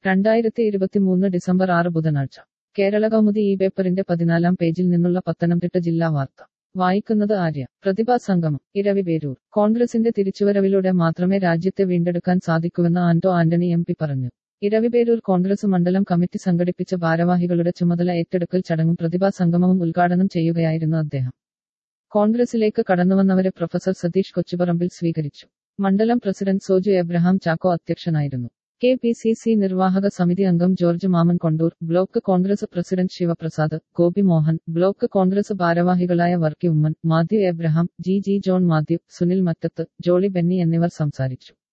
രണ്ടായിരത്തി ഇരുപത്തിമൂന്ന് ഡിസംബർ ആറ് ബുധനാഴ്ച കേരള കൗമുദി ഈ പേപ്പറിന്റെ പതിനാലാം പേജിൽ നിന്നുള്ള പത്തനംതിട്ട ജില്ലാ വാർത്ത വായിക്കുന്നത് ആര്യ പ്രതിഭാ സംഗമം ഇരവിപേരൂർ കോൺഗ്രസിന്റെ തിരിച്ചുവരവിലൂടെ മാത്രമേ രാജ്യത്തെ വീണ്ടെടുക്കാൻ സാധിക്കുവെന്ന് ആന്റോ ആന്റണി എം പി പറഞ്ഞു ഇരവിപേരൂർ കോൺഗ്രസ് മണ്ഡലം കമ്മിറ്റി സംഘടിപ്പിച്ച ഭാരവാഹികളുടെ ചുമതല ഏറ്റെടുക്കൽ ചടങ്ങും പ്രതിഭാ സംഗമവും ഉദ്ഘാടനം ചെയ്യുകയായിരുന്നു അദ്ദേഹം കോൺഗ്രസിലേക്ക് കടന്നുവന്നവരെ പ്രൊഫസർ സതീഷ് കൊച്ചുപറമ്പിൽ സ്വീകരിച്ചു മണ്ഡലം പ്രസിഡന്റ് സോജു എബ്രഹാം ചാക്കോ അധ്യക്ഷനായിരുന്നു കെ പി സി സി നിർവാഹക സമിതി അംഗം George Mammen Kondoor block Congress president Sivaprasad Gopi Mohan block Congress ഭാരവാഹികളായ വർക്കി ഉമ്മൻ മാത്യു എബ്രഹാം ജി ജി ജോൺ മാത്യു സുനിൽ മറ്റത്ത് ജോളി ബെന്നി എന്നിവർ സംസാരിച്ചു